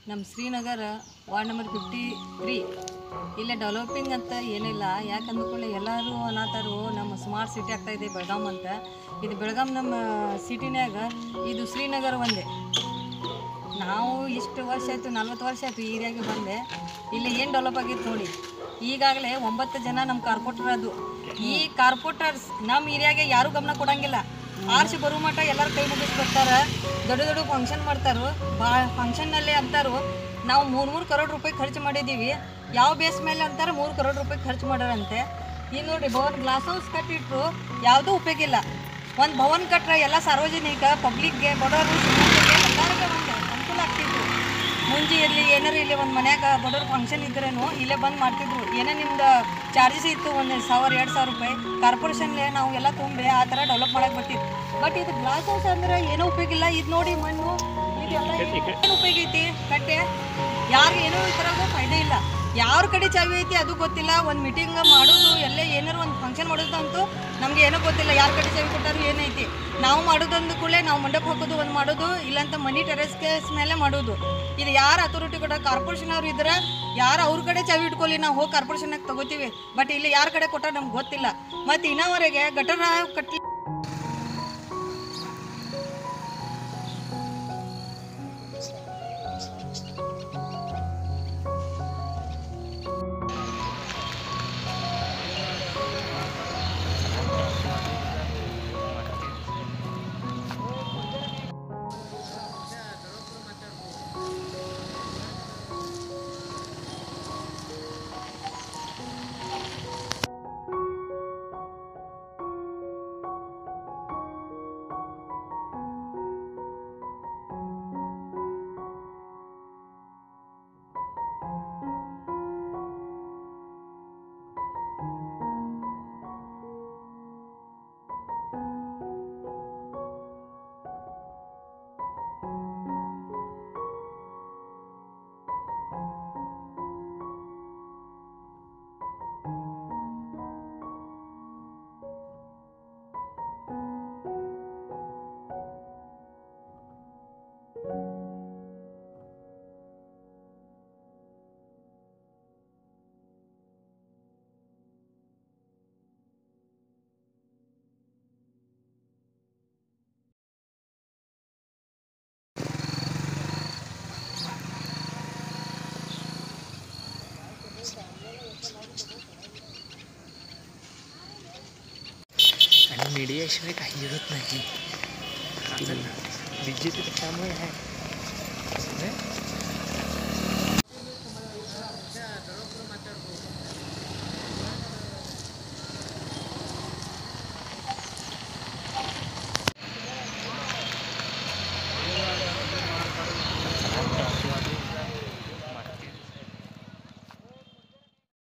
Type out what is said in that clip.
ನಮ್ಮ Srinagar ward number fifty three ಇಲ್ಲೇ developing ಅಂತ ಏನಿಲ್ಲ ಯಾಕಂದ್ಕೊಳ್ಳಿ ಎಲ್ಲರೂ ಅನ್ನತ್ತಾರು ನಮ್ಮ ಸ್ಮಾರ್ಟ್ ಸಿಟಿ ಆಗ್ತಾ ಇದೆ ಬೆಳಗಾಂ ಅಂತ ಇದು ಬೆಳಗಾಂ ನಮ್ಮ ಸಿಟಿನ್ಯಾಗ ಇದು ಶ್ರೀನಗರ ಒಂದೇ ನಾವು ಇಷ್ಟು ವರ್ಷ ಆಯಿತು ನಲ್ವತ್ತು ವರ್ಷ ಆಯಿತು ಈ ಏರಿಯಾಗೆ ಬಂದೆ ಇಲ್ಲಿ ಏನು ಡೆವಲಪ್ ಆಗಿತ್ತು ನೋಡಿ ಈಗಾಗಲೇ ಒಂಬತ್ತು ಜನ ನಮ್ಮ ಕಾರ್ಪೊರೇಟರ್ ಅದು ಈ ಕಾರ್ಪೊರೇಟರ್ಸ್ ನಮ್ಮ ಏರಿಯಾಗೆ ಯಾರೂ ಗಮನ ಕೊಡಂಗಿಲ್ಲ ಆರ್ಸಿ ಬರೋ ಮಟ್ಟ ಎಲ್ಲರೂ ಕೈ ಮುಗಿಸ್ ಬರ್ತಾರೆ ದೊಡ್ಡ ದೊಡ್ಡ ಫಂಕ್ಷನ್ ಮಾಡ್ತಾರೋ ಬಾ ಫಂಕ್ಷನ್ನಲ್ಲಿ ಅಂತಾರು ನಾವು ಮೂರು ಮೂರು ಕರೋಡ್ ರೂಪಾಯಿ ಖರ್ಚು ಮಾಡಿದ್ದೀವಿ ಯಾವ ಬೇಸ್ ಮೇಲೆ ಅಂತಾರೆ ಮೂರು ಕರೋಡ್ ರೂಪಾಯಿ ಖರ್ಚು ಮಾಡ್ಯಾರಂತೆ ಈಗ ನೋಡ್ರಿ ಭವನ್ ಗ್ಲಾಸ್ ಹೌಸ್ ಕಟ್ಟಿಟ್ರು ಯಾವುದೂ ಉಪಯೋಗ ಇಲ್ಲ ಒಂದು ಭವನ್ ಕಟ್ರೆ ಎಲ್ಲ ಸಾರ್ವಜನಿಕ ಪಬ್ಲಿಕ್ಗೆ ಬಡವರು ಶ್ರೀಮಂತರಿಗೆ ಎಲ್ಲರಿಗೂ ಒಂದು ಅನುಕೂಲ ಆಗ್ತಿತ್ತು ಮುಂಜಿ ಇರಲಿ ಏನಾರು ಇಲ್ಲಿ ಒಂದು ಮನ್ಯಾಗ ಬಡವ್ರ ಫಂಕ್ಷನ್ ಇದ್ರೇನು ಇಲ್ಲೇ ಬಂದು ಮಾಡ್ತಿದ್ರು ಏನೇ ನಿಮ್ದು ಚಾರ್ಜಸ್ ಇತ್ತು ಒಂದು ಸಾವಿರ ಎರಡು ಸಾವಿರ ರೂಪಾಯಿ ಕಾರ್ಪೊರೇಷನ್ಲೆ ನಾವು ಎಲ್ಲ ತುಂಬಿ ಆ ಥರ ಡೆವಲಪ್ ಮಾಡಕ್ಕೆ ಬರ್ತಿತ್ತು ಬಟ್ ಇದು ಗ್ಲಾಸ್ ಹೌಸ್ ಅಂದ್ರೆ ಏನೂ ಉಪಯೋಗ ಇಲ್ಲ ಇದು ನೋಡಿ ಮಣ್ಣು ಇದೆಲ್ಲ ಏನು ಉಪಯೋಗ ಐತಿ ಕಟ್ಟೆ ಯಾರು ಏನೂ ಈ ಥರದ ಫಾಯ್ದೆ ಇಲ್ಲ ಯಾರ ಕಡೆ ಚಾವಿ ಐತಿ ಅದು ಗೊತ್ತಿಲ್ಲ ಒಂದು ಮೀಟಿಂಗ್ ಮಾಡೋದು ಎಲ್ಲೇ ಏನಾರು ಒಂದು ಫಂಕ್ಷನ್ ಮಾಡೋದು ಅಂತೂ ನಮಗೆ ಏನೋ ಗೊತ್ತಿಲ್ಲ ಯಾರ ಕಡೆ ಚಾವಿ ಕೊಟ್ಟಾರು ಏನೈತಿ ನಾವು ಮಾಡೋದಂದು ಕೂಡಲೇ ನಾವು ಮಂಡಪ ಹಾಕೋದು ಒಂದು ಮಾಡೋದು ಇಲ್ಲಂತ ಮನಿ ಟೆರೆಸ್ ಕೇಸ್ ಮೇಲೆ ಮಾಡೋದು ಇದು ಯಾರು ಅಥಾರಿಟಿ ಕೊಟ್ಟ ಕಾರ್ಪೊರೇಷನ್ ಅವ್ರು ಇದ್ರೆ ಯಾರು ಅವ್ರ ಕಡೆ ಚಾವಿ ಇಟ್ಕೊಳ್ಳಿ ನಾವು ಹೋಗಿ ಕಾರ್ಪೊರೇಷನ್ನಾಗ ತಗೋತೀವಿ ಬಟ್ ಇಲ್ಲಿ ಯಾರ ಕಡೆ ಕೊಟ್ಟಾರ ನಮ್ಗೆ ಗೊತ್ತಿಲ್ಲ ಮತ್ತು ಇನ್ನವರೆಗೆ ಗಟರ ಕಟ್ಲಿ आणि मीडियाशिवाय काही होत नाही बीजेपी त्यामुळे आहे